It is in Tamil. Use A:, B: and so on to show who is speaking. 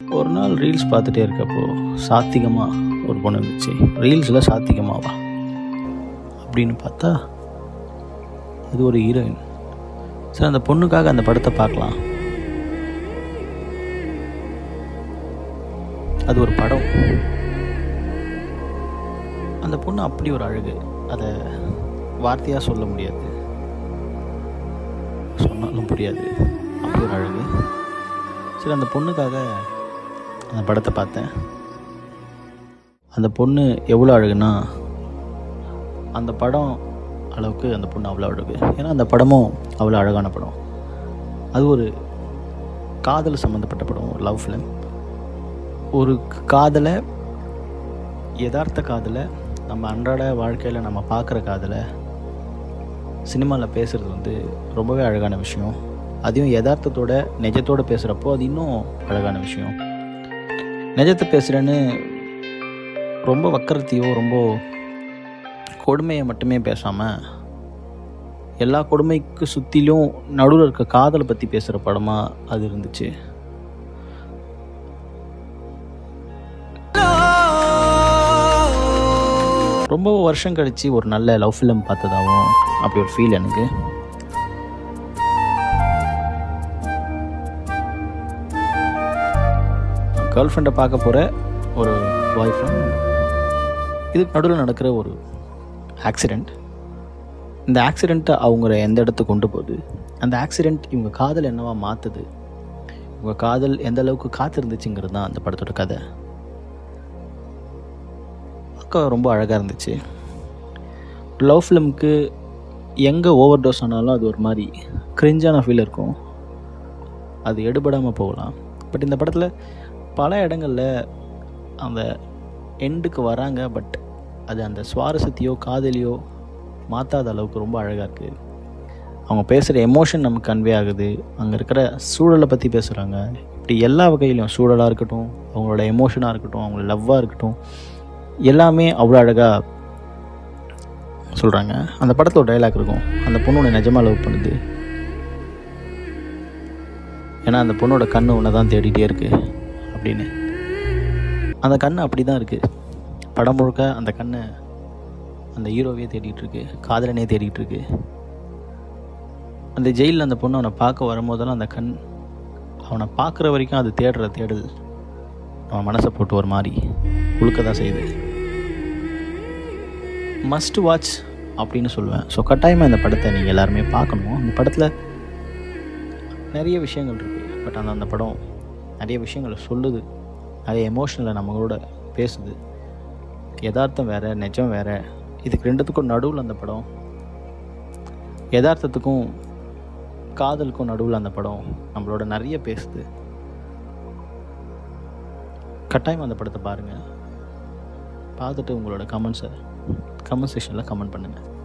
A: ஒரு நாள் ரீல்ஸ் பார்த்துட்டே இருக்கப்போ சாத்திகமா ஒரு பொண்ணு இருந்துச்சு ரீல்ஸில் சாத்திகமாவா அப்படின்னு பார்த்தா அது ஒரு ஹீரோயின் சரி அந்த பொண்ணுக்காக அந்த படத்தை பார்க்கலாம் அது ஒரு படம் அந்த பொண்ணு அப்படி ஒரு அழகு அதை வார்த்தையாக சொல்ல முடியாது சொன்னாலும் புரியாது அப்படி ஒரு அழகு சரி அந்த பொண்ணுக்காக அந்த படத்தை பார்த்தேன் அந்த பொண்ணு எவ்வளோ அழகுனா அந்த படம் அளவுக்கு அந்த பொண்ணு அவ்வளோ அழகு ஏன்னா அந்த படமும் அவ்வளோ அழகான படம் அது ஒரு காதல் சம்மந்தப்பட்ட படம் ஒரு லவ் ஃபிலிம் ஒரு காதலை யதார்த்த காதலை நம்ம அன்றாட வாழ்க்கையில் நம்ம பார்க்குற காதலை சினிமாவில் பேசுகிறது வந்து ரொம்பவே அழகான விஷயம் அதையும் யதார்த்தத்தோட நிஜத்தோட பேசுகிறப்போ அது இன்னும் அழகான விஷயம் நிஜத்தை பேசுகிறேன்னு ரொம்ப வக்கரத்தையோ ரொம்ப கொடுமையை மட்டுமே பேசாமல் எல்லா கொடுமைக்கு சுற்றிலும் நடுவில் இருக்க காதலை பற்றி பேசுகிற படமாக அது இருந்துச்சு ரொம்ப வருஷம் கழித்து ஒரு நல்ல லவ் ஃபிலிம் பார்த்ததாகவும் அப்படி ஒரு ஃபீல் எனக்கு கேர்ள் ஃப்ரெண்டை பார்க்க போகிற ஒரு பாய் ஃப்ரெண்ட் இதுக்கு நடுவில் நடக்கிற ஒரு ஆக்சிடெண்ட் இந்த ஆக்சிடெண்ட்டை அவங்கள எந்த இடத்துக்கு கொண்டு போகுது அந்த ஆக்சிடெண்ட் இவங்க காதல் என்னவா மாற்றுது இவங்க காதல் எந்த அளவுக்கு காத்திருந்துச்சுங்கிறது தான் அந்த படத்தோட கதை பார்க்க ரொம்ப அழகாக இருந்துச்சு லவ் ஃபிலிம்க்கு எங்கே ஓவர் டோஸ் ஆனாலும் அது ஒரு மாதிரி கிரிஞ்சான ஃபீல் இருக்கும் அது எடுபடாமல் போகலாம் பட் இந்த படத்தில் பல இடங்களில் அந்த எண்டுக்கு வராங்க பட் அது அந்த சுவாரஸ்யத்தையோ காதலியோ மாற்றாத அளவுக்கு ரொம்ப அழகாக இருக்குது அவங்க பேசுகிற எமோஷன் நமக்கு கன்வே ஆகுது அங்கே இருக்கிற சூழலை பற்றி பேசுகிறாங்க இப்படி எல்லா வகையிலையும் சூழலாக இருக்கட்டும் அவங்களோட எமோஷனாக இருக்கட்டும் அவங்களோட லவ்வாக இருக்கட்டும் எல்லாமே அவ்வளோ அழகாக சொல்கிறாங்க அந்த படத்தில் ஒரு டைலாக் இருக்கும் அந்த பொண்ணு உன்னை நிஜமாக லவ் பண்ணுது ஏன்னா அந்த பொண்ணோட கண்ணு உன்னை தான் தேடிட்டே இருக்கு அப்படின்னு அந்த கண் அப்படி தான் இருக்குது படம் முழுக்க அந்த கண்ணை அந்த ஹீரோவே தேடிட்டு இருக்கு காதலனே தேடிட்டு இருக்கு அந்த ஜெயிலில் அந்த பொண்ணு அவனை பார்க்க வரும்போதெல்லாம் அந்த கண் அவனை பார்க்குற வரைக்கும் அது தேடுற தேடல் அவன் மனசை போட்டு ஒரு மாதிரி உழுக்க தான் செய்யுது மஸ்ட் வாட்ச் அப்படின்னு சொல்லுவேன் ஸோ கட்டாயமாக இந்த படத்தை நீங்கள் எல்லாருமே பார்க்கணும் அந்த படத்தில் நிறைய விஷயங்கள் இருக்குது பட் அந்த அந்த படம் நிறைய விஷயங்களை சொல்லுது நிறைய எமோஷனில் நம்மளோட பேசுது யதார்த்தம் வேறு நிஜம் வேறு இதுக்கு ரெண்டுத்துக்கும் நடுவில் அந்த படம் யதார்த்தத்துக்கும் காதலுக்கும் நடுவில் அந்த படம் நம்மளோட நிறைய பேசுது கட்டாயம் அந்த படத்தை பாருங்கள் பார்த்துட்டு உங்களோட கமெண்ட்ஸை கமெண்ட் செக்ஷனில் கமெண்ட் பண்ணுங்கள்